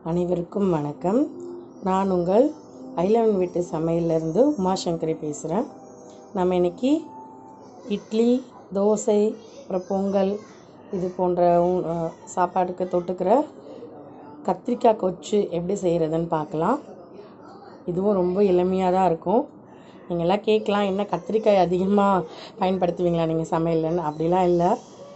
அனைவருக்கும் வணக்கம் நான் உங்கள் ஐலவன் வீட்டு சமையல்லேருந்து உமாசங்கரி பேசுகிறேன் நம்ம இன்னைக்கு இட்லி தோசை அப்புறம் பொங்கல் இது போன்ற உ- அஹ் சாப்பாட்டுக்கு தொட்டுக்கிற கத்திரிக்காய் கொச்சு எப்படி செய்கிறதுன்னு பார்க்கலாம் இதுவும் ரொம்ப எளிமையாக தான் இருக்கும் நீங்கள் எல்லாம் கேட்கலாம் என்ன கத்திரிக்காய் அதிகமாக பயன்படுத்துவீங்களா நீங்கள் சமையல்னு அப்படிலாம் இல்லை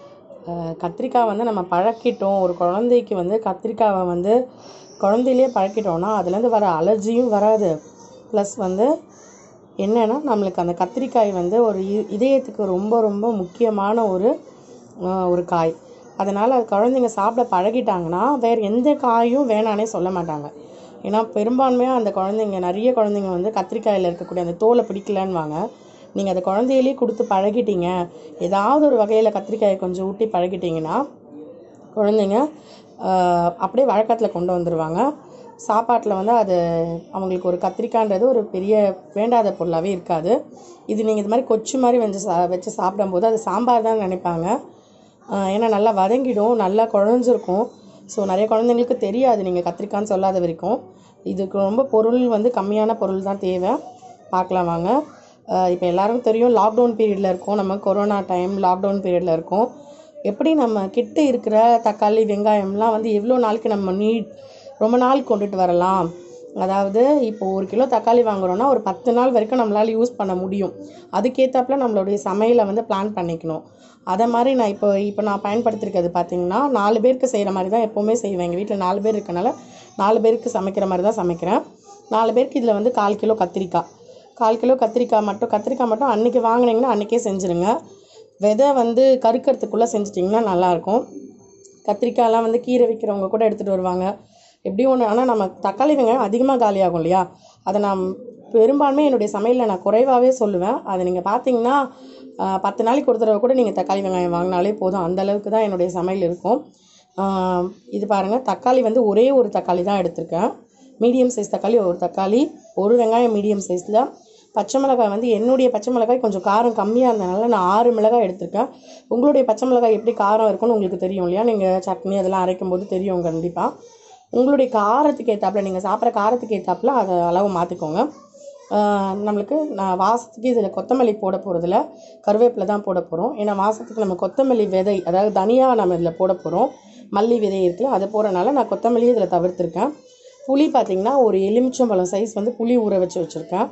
அஹ் கத்திரிக்காய் வந்து நம்ம பழக்கிட்டோம் ஒரு குழந்தைக்கு வந்து கத்திரிக்காவை வந்து குழந்தையிலே பழக்கிட்டோம்னா அதுலேருந்து வர அலர்ஜியும் வராது ப்ளஸ் வந்து என்னென்னா நம்மளுக்கு அந்த கத்திரிக்காய் வந்து ஒரு இ- இதயத்துக்கு ரொம்ப ரொம்ப முக்கியமான ஒரு அஹ், ஒரு காய் அதனால் அது குழந்தைங்க சாப்பிட பழகிட்டாங்கன்னா வேறு எந்த காயும் வேணானே சொல்ல மாட்டாங்க ஏன்னா பெரும்பான்மையாக அந்த குழந்தைங்க நிறைய குழந்தைங்க வந்து கத்திரிக்காயில் இருக்கக்கூடிய அந்த தோலை பிடிக்கலன்னுவாங்க நீங்கள் அதை குழந்தையிலே கொடுத்து பழகிட்டீங்க ஏதாவது ஒரு வகையில் கத்திரிக்காயை கொஞ்சம் ஊட்டி பழகிட்டீங்கன்னா குழந்தைங்க ஆஹ், அப்படியே வழக்கத்தில் கொண்டு வந்துடுவாங்க சாப்பாட்டில் வந்து அது அவங்களுக்கு ஒரு கத்திரிக்காய்ன்றது ஒரு பெரிய வேண்டாத பொருளாகவே இருக்காது இது நீங்கள் இது மாதிரி கொச்சு மாதிரி வச்சு சா வச்சு சாப்பிடும்போது அது சாம்பார் தான் நினைப்பாங்க ஆஹ், ஏன்னா நல்லா வதங்கிடும் நல்லா குழஞ்சிருக்கும் ஸோ நிறைய குழந்தைங்களுக்கு தெரியாது நீங்கள் கத்திரிக்காய்ன்னு சொல்லாத வரைக்கும் இதுக்கு ரொம்ப பொருள் வந்து கம்மியான பொருள் தான் தேவை பார்க்கலாம் வாங்க இப்போ எல்லாரும் தெரியும் லாக்டவுன் பீரியடில் இருக்கோம் நம்ம கொரோனா டைம் லாக்டவுன் பீரியடில் இருக்கோம் எப்படி நம்ம கிட்ட இருக்கிற தக்காளி வெங்காயம்லாம் வந்து எவ்வளோ நாளைக்கு நம்ம நீ ரொம்ப நாள் கொண்டுட்டு வரலாம் அதாவது இப்போ ஒரு கிலோ தக்காளி வாங்குறோம்னா ஒரு பத்து நாள் வரைக்கும் நம்மளால் யூஸ் பண்ண முடியும் அதுக்கேற்றாப்புல நம்மளுடைய சமையலை வந்து பிளான் பண்ணிக்கணும் அதை மாதிரி நான் இப்போ இப்போ நான் பயன்படுத்திருக்கிறது பார்த்தீங்கன்னா நாலு பேருக்கு செய்கிற மாதிரி தான் எப்போவுமே செய்வேன் எங்கள் வீட்டில் நாலு பேர் இருக்கனால நாலு பேருக்கு சமைக்கிற மாதிரி தான் சமைக்கிறேன் நாலு பேருக்கு இதில் வந்து கால் கிலோ கத்திரிக்காய் கால் கிலோ கத்திரிக்காய் மட்டும் கத்திரிக்காய் மட்டும் அன்றைக்கி வாங்குனீங்கன்னா அன்றைக்கே செஞ்சுருங்க விதை வந்து கருக்கிறதுக்குள்ளே செஞ்சிட்டிங்கன்னா நல்லாயிருக்கும் கத்திரிக்காயெல்லாம் வந்து கீரை விற்கிறவங்க கூட எடுத்துகிட்டு வருவாங்க எப்படியும் ஒன்று ஆனால் நம்ம தக்காளி வெங்காயம் அதிகமாக காலியாகும் இல்லையா அதை நான் பெரும்பான்மை என்னுடைய சமையலில் நான் குறைவாகவே சொல்லுவேன் அதை நீங்கள் பார்த்தீங்கன்னா ஆஹ், பத்து நாளைக்கு ஒரு தடவை கூட நீங்கள் தக்காளி வெங்காயம் வாங்கினாலே போதும் அந்த அளவுக்கு தான் என்னுடைய சமையல் இருக்கும் ஆஹ், இது பாருங்கள் தக்காளி வந்து ஒரே ஒரு தக்காளி தான் எடுத்திருக்கேன் மீடியம் சைஸ் தக்காளி ஒரு தக்காளி ஒரு வெங்காயம் மீடியம் சைஸில் பச்சை மிளகாய் வந்து என்னுடைய பச்சை மிளகாய் கொஞ்சம் காரம் கம்மியாக இருந்தனால நான் ஆறு மிளகாய் எடுத்திருக்கேன் உங்களுடைய பச்சை மிளகாய் எப்படி காரம் இருக்கும்னு உங்களுக்கு தெரியும் இல்லையா நீங்கள் சட்னி அதெல்லாம் அரைக்கும் போது தெரியும் கண்டிப்பாக உங்களுடைய காரத்துக்கு ஏற்றாப்புல நீங்கள் சாப்பிட்ற காரத்துக்கு ஏற்றாப்புல அதை அளவு மாற்றிக்கோங்க நம்மளுக்கு நான் வாசத்துக்கு இதில் கொத்தமல்லி போட போகிறதில்ல கருவேப்பிலை தான் போட போகிறோம் ஏன்னா வாசத்துக்கு நம்ம கொத்தமல்லி விதை அதாவது தனியாக நம்ம இதில் போட போகிறோம் மல்லி விதை இருக்குல்ல அதை போடுறனால நான் கொத்தமல்லி இதில் தவிர்த்திருக்கேன் புளி பார்த்திங்கன்னா ஒரு எலுமிச்சம்பழம் சைஸ் வந்து புளி ஊற வச்சு வச்சுருக்கேன்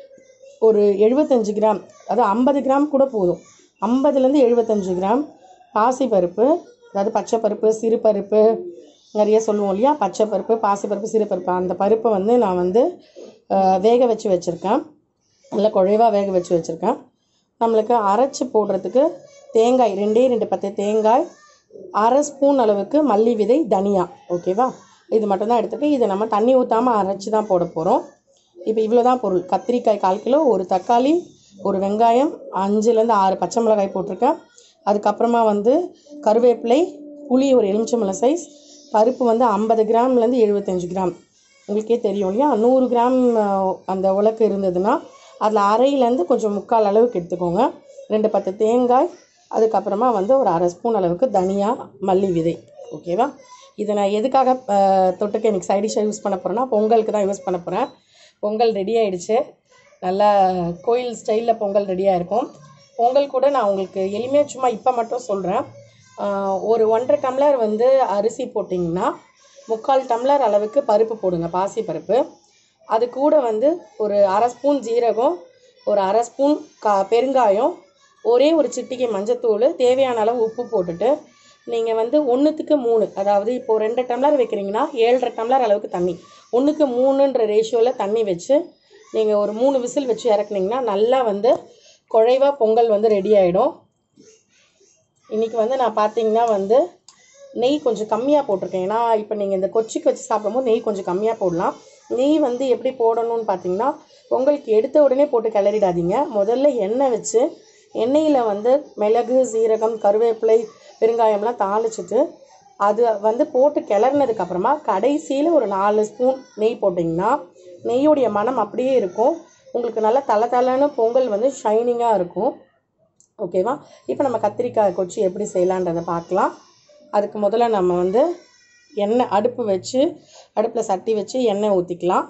ஒரு எழுபத்தஞ்சு கிராம் அதாவது ஐம்பது கிராம் கூட போதும் ஐம்பதுலேருந்து எழுபத்தஞ்சு கிராம் பாசிப்பருப்பு அதாவது பச்சை பருப்பு சிறு பருப்பு நிறைய சொல்லுவோம் இல்லையா பச்சை பருப்பு பாசிப்பருப்பு சிறு பருப்பு அந்த பருப்பை வந்து நான் வந்து அஹ், வேக வச்சு வச்சுருக்கேன் நல்லா குழைவாக வேக வச்சு வச்சுருக்கேன் நம்மளுக்கு அரைச்சி போடுறதுக்கு தேங்காய் ரெண்டே ரெண்டு பத்து தேங்காய் அரை ஸ்பூன் அளவுக்கு மல்லி விதை தனியா ஓகேவா இது மட்டும் தான் எடுத்துருக்கேன் இதை நம்ம தண்ணி ஊற்றாமல் அரைச்சி தான் போட போகிறோம் இப்போ இவ்வளோ தான் பொருள் கத்திரிக்காய் கால் கிலோ ஒரு தக்காளி ஒரு வெங்காயம் அஞ்சுலேருந்து ஆறு பச்சை மிளகாய் போட்டிருக்கேன் அதுக்கப்புறமா வந்து கருவேப்பிலை புளி ஒரு எலுமிச்சம்பழம் சைஸ் பருப்பு வந்து ஐம்பது கிராம்லேருந்து எழுபத்தஞ்சு கிராம் உங்களுக்கே தெரியும் இல்லையா நூறு கிராம் அஹ், அந்த உலக்கு இருந்ததுன்னா அதில் அரையிலேருந்து கொஞ்சம் முக்கால் அளவுக்கு எடுத்துக்கோங்க ரெண்டு பத்து தேங்காய் அதுக்கப்புறமா வந்து ஒரு அரை ஸ்பூன் அளவுக்கு தனியா மல்லி விதை ஓகேவா இதை நான் எதுக்காக அஹ், தொட்டுக்க எனக்கு சைடிஷாக யூஸ் பண்ண போகிறேன்னா பொங்கலுக்கு தான் யூஸ் பண்ண போகிறேன் பொங்கல் ரெடி ஆயிடுச்சு நல்லா கோயில் ஸ்டைலில் பொங்கல் ரெடியாக இருக்கும் பொங்கல் கூட நான் உங்களுக்கு எளிமையாக சும்மா இப்போ மட்டும் சொல்கிறேன் ஒரு ஒன்றரை டம்ளர் வந்து அரிசி போட்டிங்கன்னா முக்கால் டம்ளர் அளவுக்கு பருப்பு போடுங்க பாசி பருப்பு அது கூட வந்து ஒரு அரை ஸ்பூன் ஜீரகம் ஒரு அரை ஸ்பூன் கா பெருங்காயம் ஒரே ஒரு சிட்டிகை மஞ்சத்தூள் தேவையான அளவு உப்பு போட்டுட்டு நீங்கள் வந்து ஒன்றுத்துக்கு மூணு அதாவது இப்போது ரெண்டு டம்ளர் வைக்கிறீங்கன்னா ஏழரை டம்ளர் அளவுக்கு தண்ணி ஒன்றுக்கு மூணுன்ற ரேஷியோவில் தண்ணி வச்சு நீங்கள் ஒரு மூணு விசில் வச்சு இறக்குனீங்கன்னா நல்லா வந்து குழைவாக பொங்கல் வந்து ரெடி ஆகிடும் இன்றைக்கி வந்து நான் பார்த்தீங்கன்னா வந்து நெய் கொஞ்சம் கம்மியாக போட்டிருக்கேன் ஏன்னா இப்போ நீங்கள் இந்த கொச்சிக்கு வச்சு சாப்பிடும்போது நெய் கொஞ்சம் கம்மியாக போடலாம் நெய் வந்து எப்படி போடணும்னு பார்த்தீங்கன்னா பொங்கலுக்கு எடுத்த உடனே போட்டு கிளறிடாதீங்க முதல்ல எண்ணெய் வச்சு எண்ணெயில் வந்து மிளகு சீரகம் கருவேப்பிலை பெருங்காயம்லாம் தாளிச்சிட்டு அது வந்து போட்டு கிளறினதுக்கு அப்புறமா கடைசியில் ஒரு நாலு ஸ்பூன் நெய் போட்டிங்கன்னா நெய்யுடைய மனம் அப்படியே இருக்கும் உங்களுக்கு நல்லா தலை தலைன்னு பொங்கல் வந்து ஷைனிங்காக இருக்கும் ஓகேவா இப்போ நம்ம கத்திரிக்காய் கொச்சி எப்படி செய்யலான்றதை பார்க்கலாம் அதுக்கு முதல்ல நம்ம வந்து எண்ணெய் அடுப்பு வச்சு அடுப்பில் சட்டி வச்சு எண்ணெய் ஊற்றிக்கலாம்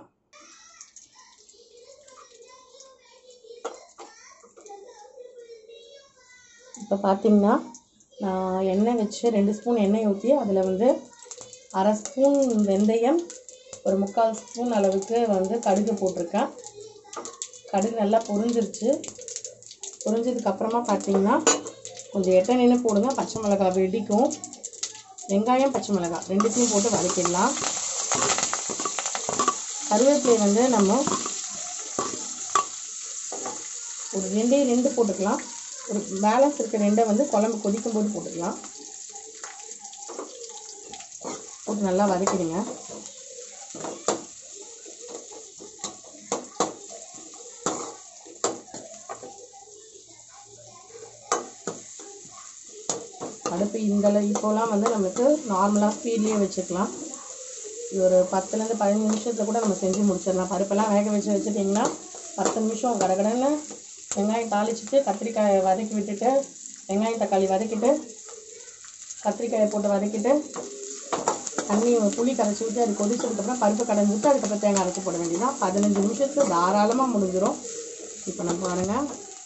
இப்போ பார்த்தீங்கன்னா நான் எண்ணெய் வச்சு ரெண்டு ஸ்பூன் எண்ணெய் ஊற்றி அதில் வந்து அரை ஸ்பூன் வெந்தயம் ஒரு முக்கால் ஸ்பூன் அளவுக்கு வந்து கடுகு போட்டிருக்கேன் கடுகு நல்லா பொரிஞ்சிருச்சு பொரிஞ்சதுக்கப்புறமா பார்த்தீங்கன்னா கொஞ்சம் எட்ட நின்று போடுங்க பச்சை மிளகாய் வெடிக்கும் வெங்காயம் பச்சை மிளகாய் ரெண்டுத்தையும் போட்டு வதக்கிடலாம் கருவேப்பிலை வந்து நம்ம ஒரு ரெண்டே ரெண்டு போட்டுக்கலாம் ஒரு பேலன்ஸ் இருக்க ரெண்டை வந்து குழம்பு கொதிக்கும் போது போட்டுக்கலாம் போட்டு நல்லா வதக்கிடுங்க அடுப்பு இந்த அளவு இப்போலாம் வந்து நமக்கு நார்மலாக ஸ்பீட்லேயே வச்சுக்கலாம் இது ஒரு பத்துலேருந்து பதினஞ்சு நிமிஷத்தில் கூட நம்ம செஞ்சு முடிச்சிடலாம் பருப்பெல்லாம் வேக வச்சு வச்சுட்டிங்கன்னா பத்து நிமிஷம் கடகடன்னு வெங்காயம் தாளிச்சிட்டு கத்திரிக்காயை வதக்கி விட்டுட்டு வெங்காயம் தக்காளி வதக்கிட்டு கத்திரிக்காயை போட்டு வதக்கிட்டு தண்ணி புளி கரைச்சி விட்டு அது கொதிச்சதுக்கப்புறம் பருப்பு கடைஞ்சி விட்டு அதுக்கப்புறம் தேங்காய் அரைச்சி போட வேண்டியதான் பதினஞ்சு நிமிஷத்துக்கு தாராளமாக முடிஞ்சிடும் இப்போ நம்ம பாருங்கள்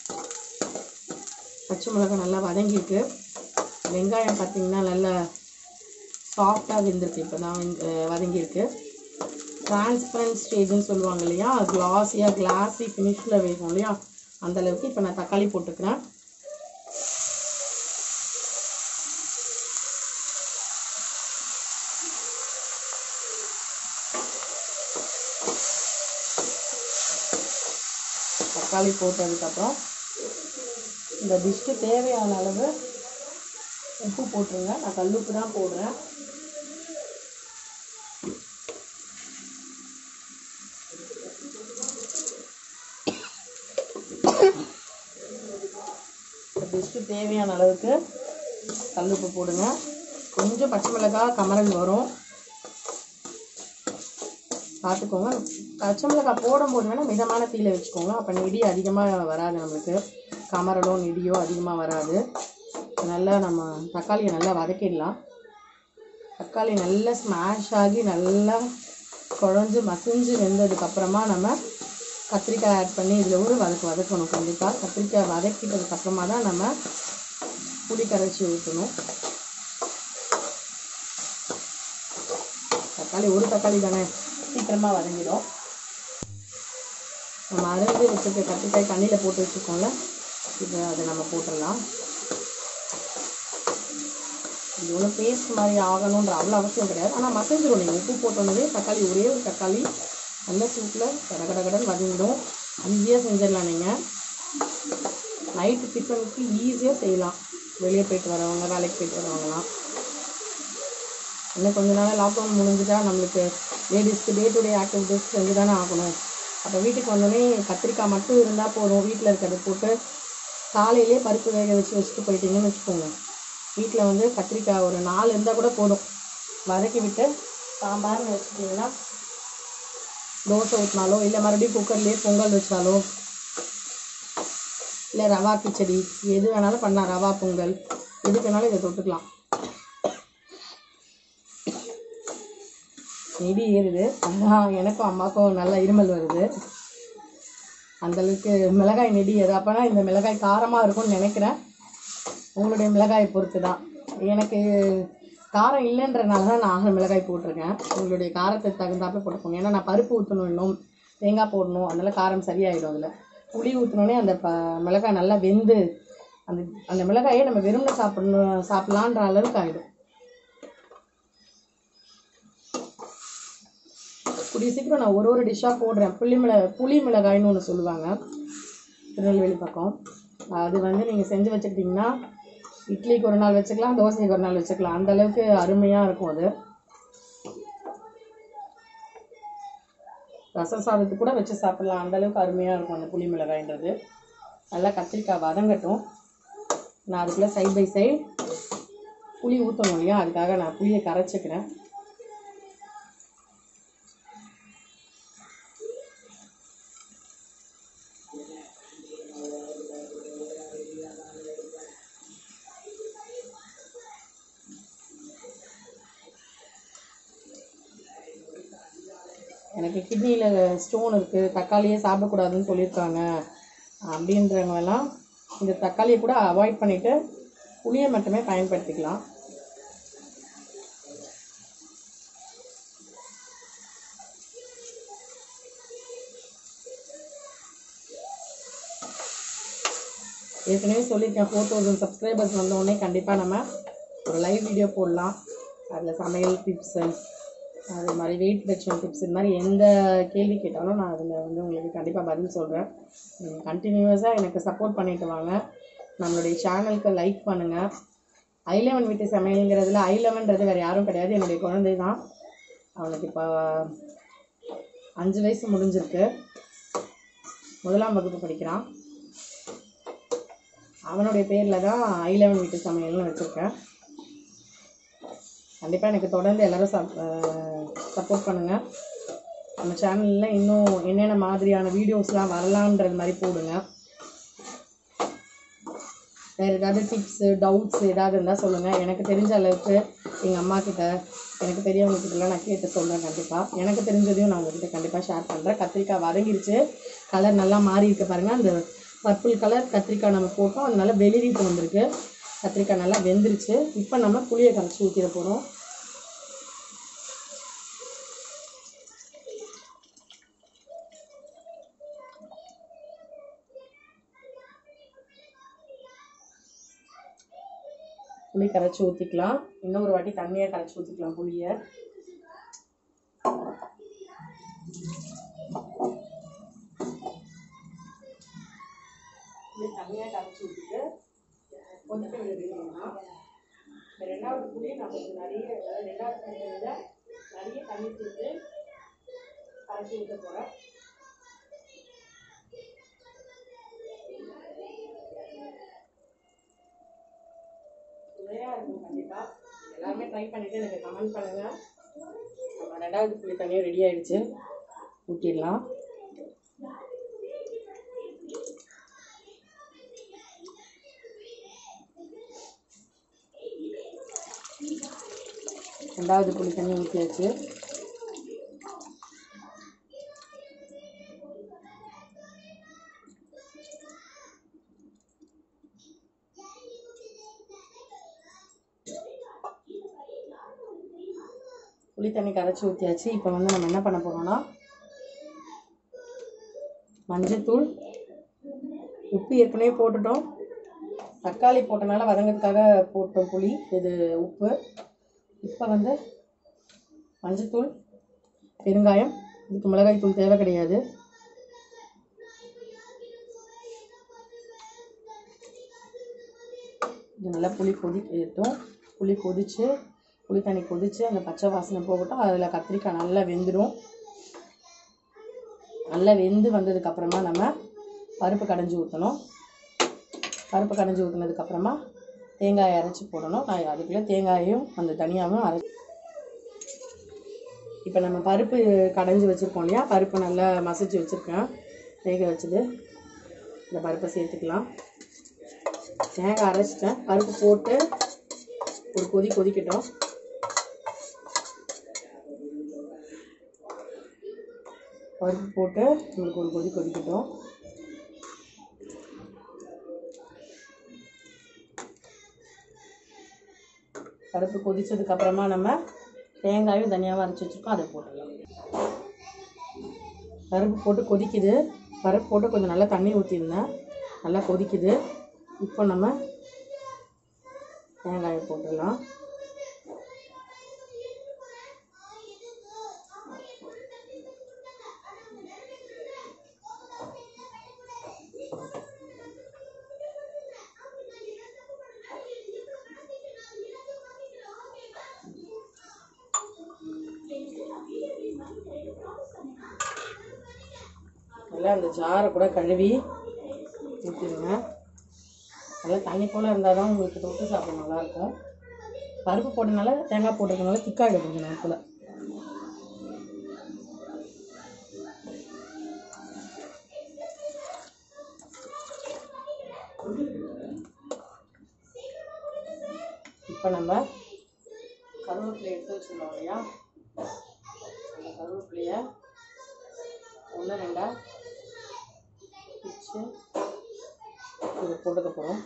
பச்சை மிளகாய் நல்லா வதங்கிருக்கு வெங்காயம் பார்த்தீங்கன்னா நல்லா சாஃப்டாக வெந்திருக்கு இப்போ தான் வதங்கியிருக்கு டிரான்ஸ்பரண்ட் ஸ்டேஜ்னு சொல்லுவாங்க இல்லையா கிளாஸியாக கிளாஸி ஃபினிஷில் வேகும் இல்லையா அந்த அளவுக்கு இப்போ நான் தக்காளி போட்டுக்கிறேன் தக்காளி போட்டதுக்கப்புறம் இந்த டிஷ்க்கு தேவையான அளவு உப்பு போட்டுருங்க நான் கல்லுப்பு தான் போடுறேன் டிஷ்க்கு தேவையான அளவுக்கு கல்லுப்பு போடுங்க கொஞ்சம் பச்சை மிளகாய் கமரல் வரும் பார்த்துக்கோங்க பச்சை மிளகாய் போடும்போது வேணால் மிதமான தீயில வச்சுக்கோங்க அப்போ நெடி அதிகமாக வராது நம்மளுக்கு கமரலோ நெடியோ அதிகமாக வராது நல்லா நம்ம தக்காளியை நல்லா வதக்கிடலாம் தக்காளி நல்லா ஸ்மாஷ் ஆகி நல்லா குழஞ்சு மசிஞ்சு வெந்ததுக்கப்புறமா நம்ம கத்திரிக்காய் ஆட் பண்ணி இதில் ஒரு வதக்கு வதக்கணும் கண்டிப்பாக கத்திரிக்காய் வதக்கிட்டதுக்கப்புறமா தான் நம்ம புளி கரைச்சி ஊற்றணும் தக்காளி ஒரு தக்காளி தானே சீக்கிரமாக வதங்கிடும் நம்ம அரைஞ்சு வச்சுருக்க கத்திரிக்காய் தண்ணியில் போட்டு வச்சுருக்கோம்ல இப்போ அதை நம்ம போட்டுடலாம் இது ஒன்றும் பேஸ்ட் மாதிரி ஆகணுன்ற அவ்வளோ அவசியம் கிடையாது ஆனால் மசிஞ்சிடும் நீங்கள் உப்பு போட்டோன்னே தக்காளி ஒரே ஒரு தக்காளி நல்ல சூட்டில் கட கட கடன் வதங்கிடும் ஈஸியாக செஞ்சிடலாம் நீங்கள் நைட்டு டிஃபனுக்கு ஈஸியாக செய்யலாம் வெளியே போயிட்டு வரவங்க வேலைக்கு போயிட்டு வரவங்கலாம் இன்னும் கொஞ்ச நாள் லாக்டவுன் முடிஞ்சுட்டா நம்மளுக்கு லேடிஸ்க்கு டே டு டே ஆக்டிவிட்டீஸ் செஞ்சு தானே ஆகணும் அப்போ வீட்டுக்கு வந்தோடனே கத்திரிக்காய் மட்டும் இருந்தால் போதும் வீட்டில் இருக்கிறத போட்டு காலையிலே பருப்பு வேக வச்சு வச்சுட்டு போயிட்டீங்கன்னு வச்சுக்கோங்க வீட்டில் வந்து கத்திரிக்காய் ஒரு நாலு இருந்தால் கூட போதும் வதக்கி விட்டு சாம்பார்னு வச்சுட்டிங்கன்னா தோசை ஊற்றினாலோ இல்லை மறுபடியும் குக்கர்லேயே பொங்கல் வச்சாலோ இல்லை ரவா கிச்சடி எது வேணாலும் பண்ணலாம் ரவா பொங்கல் எதுக்கு வேணாலும் இதை தொட்டுக்கலாம் நெடி ஏறுது அதான் எனக்கும் அம்மாவுக்கும் நல்ல இருமல் வருது அந்த அளவுக்கு மிளகாய் நெடி ஏறு அப்போனா இந்த மிளகாய் காரமாக இருக்கும்னு நினைக்கிறேன் உங்களுடைய மிளகாயை பொறுத்து தான் எனக்கு காரம் இல்லைன்றனால தான் நான் ஆகிற மிளகாய் போட்டிருக்கேன் உங்களுடைய காரத்துக்கு தகுந்தாப்புல போட்டுக்கோங்க ஏன்னா நான் பருப்பு ஊற்றணும் இன்னும் தேங்காய் போடணும் அதனால காரம் சரியாயிடும் அதில் புளி ஊற்றினோடனே அந்த ப மிளகாய் நல்லா வெந்து அந்த அந்த மிளகாயை நம்ம வெறும்னு சாப்பிடணும் சாப்பிட்லான்ற அளவுக்கு ஆகிடும் கூடிய சீக்கிரம் நான் ஒரு ஒரு டிஷ்ஷாக போடுறேன் புளி மிள புளி மிளகாய்னு ஒன்று சொல்லுவாங்க திருநெல்வேலி பக்கம் அது வந்து நீங்கள் செஞ்சு வச்சுக்கிட்டிங்கன்னா இட்லிக்கு ஒரு நாள் வச்சுக்கலாம் தோசைக்கு ஒரு நாள் வச்சுக்கலாம் அந்த அளவுக்கு அருமையாக இருக்கும் அது ரசம் சாதத்துக்கு கூட வச்சு சாப்பிட்லாம் அந்த அளவுக்கு அருமையாக இருக்கும் அந்த புளி மிளகாய்ன்றது நல்லா கத்திரிக்காய் வதங்கட்டும் நான் அதுக்குள்ளே சைட் பை சைடு புளி ஊற்றணும் இல்லையா அதுக்காக நான் புளியை கரைச்சிக்கிறேன் எனக்கு கிட்னியில் ஸ்டோன் இருக்குது தக்காளியே சாப்பிடக்கூடாதுன்னு சொல்லியிருக்காங்க அப்படின்றவங்கெல்லாம் இந்த தக்காளியை கூட அவாய்ட் பண்ணிவிட்டு புளியை மட்டுமே பயன்படுத்திக்கலாம் ஏற்கனவே சொல்லியிருக்கேன் ஃபோர் தௌசண்ட் சப்ஸ்கிரைபர்ஸ் வந்தோடனே கண்டிப்பாக நம்ம ஒரு லைவ் வீடியோ போடலாம் அதில் சமையல் டிப்ஸு அது மாதிரி வெயிட் ரிடக்ஷன் டிப்ஸ் இது மாதிரி எந்த கேள்வி கேட்டாலும் நான் அதில் வந்து உங்களுக்கு கண்டிப்பாக பதில் சொல்கிறேன் கண்டினியூஸாக எனக்கு சப்போர்ட் பண்ணிட்டு வாங்க நம்மளுடைய சேனலுக்கு லைக் பண்ணுங்கள் ஐலவன் வீட்டு சமையலுங்கிறதுல ஐலவன்றது வேறு யாரும் கிடையாது என்னுடைய குழந்தை தான் அவனுக்கு இப்போ அஞ்சு வயசு முடிஞ்சிருக்கு முதலாம் வகுப்பு படிக்கிறான் அவனுடைய பேரில் தான் ஐலவன் வீட்டு சமையல்னு வச்சுருக்கேன் கண்டிப்பாக எனக்கு தொடர்ந்து எல்லோரும் சப் சப்போர்ட் பண்ணுங்கள் நம்ம சேனலில் இன்னும் என்னென்ன மாதிரியான வீடியோஸ்லாம் வரலான்றது மாதிரி போடுங்க வேறு ஏதாவது டிப்ஸு டவுட்ஸ் ஏதாவது இருந்தால் சொல்லுங்கள் எனக்கு தெரிஞ்ச அளவுக்கு எங்கள் அம்மா கிட்ட எனக்கு பெரியவங்க கிட்டலாம் நான் கேட்டு சொல்கிறேன் கண்டிப்பாக எனக்கு தெரிஞ்சதையும் நான் உங்ககிட்ட கண்டிப்பாக ஷேர் பண்ணுறேன் கத்திரிக்காய் வதங்கிருச்சு கலர் நல்லா மாறி இருக்கு பாருங்கள் அந்த பர்பிள் கலர் கத்திரிக்காய் நம்ம போட்டோம் அது நல்லா வெளிரிட்டு வந்திருக்கு கத்திரிக்காய் நல்லா வெந்துருச்சு இப்போ நம்ம புளியை கரைச்சி ஊற்றிட போகிறோம் புளி கரைச்சி ஊற்றிக்கலாம் இன்னொரு வாட்டி தண்ணியை கரைச்சி ஊற்றிக்கலாம் புளியை புளி தண்ணியாக கரைச்சி ஊற்றிட்டு கொதிக்க விடுறீங்கன்னா இந்த ரெண்டாவது புளி நான் கொஞ்சம் நிறைய அதாவது ரெண்டாவது புளியை விட நிறைய தண்ணி சேர்த்து கரைச்சி ஊற்ற போகிறேன் சுவையாக இருக்கும் கண்டிப்பாக எல்லாருமே ட்ரை பண்ணிவிட்டு எனக்கு கமெண்ட் பண்ணுங்கள் நம்ம ரெண்டாவது புளி தண்ணியும் ரெடி ஆயிடுச்சு ஊற்றிடலாம் ரெண்டாவது புளி தண்ணி ஊற்றியாச்சு புளி தண்ணி கரைச்சி ஊற்றியாச்சு இப்போ வந்து நம்ம என்ன பண்ண போகிறோம்னா மஞ்சத்தூள் உப்பு ஏற்கனவே போட்டுட்டோம் தக்காளி போட்டனால வதங்கிறதுக்காக போட்டோம் புளி இது உப்பு இப்போ வந்து மஞ்சத்தூள் பெருங்காயம் இதுக்கு மிளகாய் தூள் தேவை கிடையாது இது நல்லா புளி கொதிக்கட்டும் புளி கொதிச்சு புளி தண்ணி கொதிச்சு அந்த பச்சை வாசனை போகட்டும் அதில் கத்திரிக்காய் நல்லா வெந்துடும் நல்லா வெந்து வந்ததுக்கப்புறமா நம்ம பருப்பு கடைஞ்சி ஊற்றணும் பருப்பு கடைஞ்சி ஊற்றினதுக்கப்புறமா தேங்காயை அரைச்சி போடணும் நான் அதுக்குள்ளே தேங்காயையும் அந்த தனியாகவும் அரை இப்போ நம்ம பருப்பு கடைஞ்சி வச்சுருக்கோம் இல்லையா பருப்பு நல்லா மசிச்சு வச்சுருக்கேன் வேக வச்சது இந்த பருப்பை சேர்த்துக்கலாம் தேங்காய் அரைச்சிட்டேன் பருப்பு போட்டு ஒரு கொதி கொதிக்கட்டும் பருப்பு போட்டு உங்களுக்கு ஒரு கொதி கொதிக்கட்டும் பருப்பு கொதிச்சதுக்கு அப்புறமா நம்ம தேங்காயும் தனியாகவும் அரைச்சி வச்சுருக்கோம் அதை போட்டுடலாம் பருப்பு போட்டு கொதிக்குது பருப்பு போட்டு கொஞ்சம் நல்லா தண்ணி ஊற்றிருந்தேன் நல்லா கொதிக்குது இப்போ நம்ம தேங்காயை போட்டுடலாம் நல்லா அந்த ஜாரை கூட கழுவி ஊற்றிடுங்க நல்லா தண்ணி போல் இருந்தால் தான் உங்களுக்கு தொட்டு சாப்பிட நல்லாயிருக்கும் பருப்பு போட்டனால தேங்காய் போட்டதுனால திக்காகிடும் கொஞ்சம் நேரத்தில் இப்போ நம்ம கருவேப்பிலை எடுத்து வச்சுருந்தோம் இல்லையா அந்த கருவேப்பிலையை போட்டுக்க போகிறோம்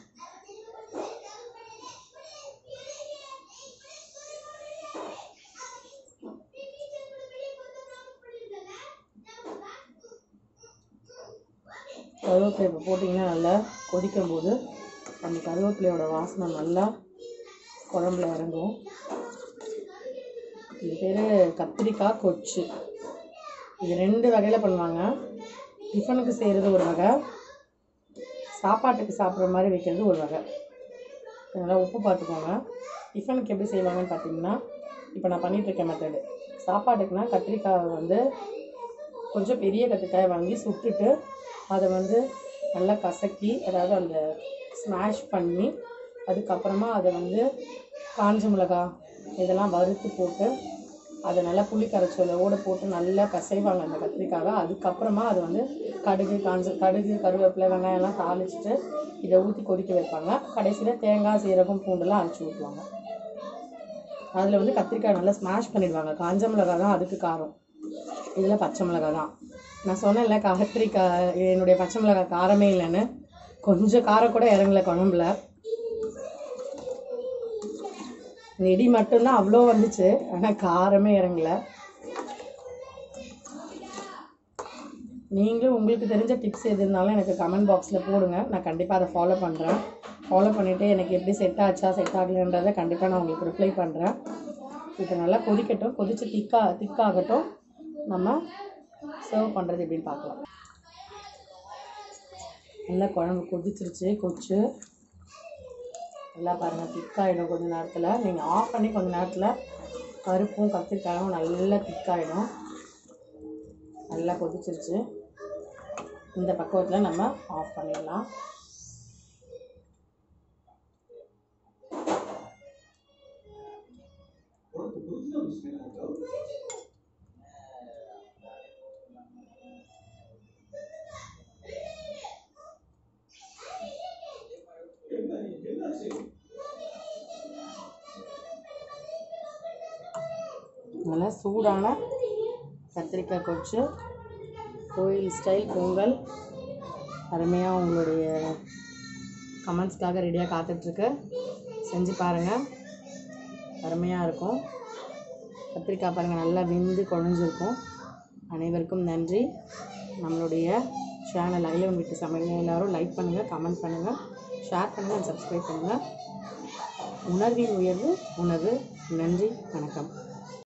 கருவேப்பிலை இப்போ போட்டிங்கன்னா நல்லா கொதிக்கும் போது அந்த கருவேப்பிலையோட வாசனை நல்லா குழம்புல இறங்கும் இது பேர் கத்திரிக்காய் கொச்சு இது ரெண்டு வகையில் பண்ணுவாங்க டிஃபனுக்கு செய்கிறது ஒரு வகை சாப்பாட்டுக்கு சாப்பிட்ற மாதிரி வைக்கிறது ஒரு வகை நல்லா உப்பு பார்த்துக்கோங்க டிஃபனுக்கு எப்படி செய்வாங்கன்னு பார்த்தீங்கன்னா இப்போ நான் பண்ணிகிட்ருக்கேன் மெத்தடு சாப்பாட்டுக்குனா கத்திரிக்காய் வந்து கொஞ்சம் பெரிய கத்திரிக்காயை வாங்கி சுட்டுட்டு அதை வந்து நல்லா கசக்கி அதாவது அந்த ஸ்மாஷ் பண்ணி அதுக்கப்புறமா அதை வந்து காஞ்ச மிளகா இதெல்லாம் வறுத்து போட்டு அதை நல்லா புளி கரைச்சலோடு போட்டு நல்லா பிசைவாங்க அந்த கத்திரிக்காவை அதுக்கப்புறமா அது வந்து கடுகு காஞ்ச கடுகு கருவேப்பிலை வெங்காயம்லாம் தாளிச்சிட்டு இதை ஊற்றி கொதிக்க வைப்பாங்க கடைசியில் தேங்காய் சீரகம் பூண்டெல்லாம் அரைச்சி ஊற்றுவாங்க அதில் வந்து கத்திரிக்காய் நல்லா ஸ்மாஷ் பண்ணிடுவாங்க காஞ்ச மிளகா தான் அதுக்கு காரம் இதில் பச்சை மிளகா தான் நான் சொன்னேன்ல கத்திரிக்காய் என்னுடைய பச்சை மிளகாய் காரமே இல்லைன்னு கொஞ்சம் காரம் கூட இறங்கல குழம்புல நெடி மட்டும்தான் அவ்வளோ வந்துச்சு ஆனால் காரமே இறங்கல நீங்களும் உங்களுக்கு தெரிஞ்ச டிப்ஸ் எது இருந்தாலும் எனக்கு கமெண்ட் பாக்ஸில் போடுங்க நான் கண்டிப்பாக அதை ஃபாலோ பண்ணுறேன் ஃபாலோ பண்ணிவிட்டு எனக்கு எப்படி செட் ஆச்சா செட் ஆகலைன்றதை கண்டிப்பாக நான் உங்களுக்கு ரிப்ளை பண்ணுறேன் இப்போ நல்லா கொதிக்கட்டும் கொதித்து திக்கா திக்காகட்டும் நம்ம சர்வ் பண்ணுறது எப்படின்னு பார்க்கலாம் நல்லா குழம்பு கொதிச்சிருச்சு கொச்சு நல்லா பாருங்கள் திக்காயிடும் கொஞ்ச நேரத்தில் நீங்கள் ஆஃப் பண்ணி கொஞ்ச நேரத்தில் பருப்பும் கத்திரிக்காயும் நல்லா திக்காயிடும் நல்லா கொதிச்சிருச்சு இந்த பக்குவத்தில் நம்ம ஆஃப் பண்ணிடலாம் நல்லா சூடான கத்திரிக்காய் கொச்சு கோயில் ஸ்டைல் பொங்கல் அருமையாக உங்களுடைய கமெண்ட்ஸ்க்காக ரெடியாக காத்துட்ருக்கு செஞ்சு பாருங்கள் அருமையாக இருக்கும் கத்திரிக்காய் பாருங்கள் நல்லா வெந்து குழஞ்சிருக்கும் அனைவருக்கும் நன்றி நம்மளுடைய சேனல் அகிலவன் வீட்டு சமையல் எல்லோரும் லைக் பண்ணுங்கள் கமெண்ட் பண்ணுங்கள் ஷேர் பண்ணுங்கள் சப்ஸ்கிரைப் பண்ணுங்கள் உணர்வின் உயர்வு உணவு நன்றி வணக்கம்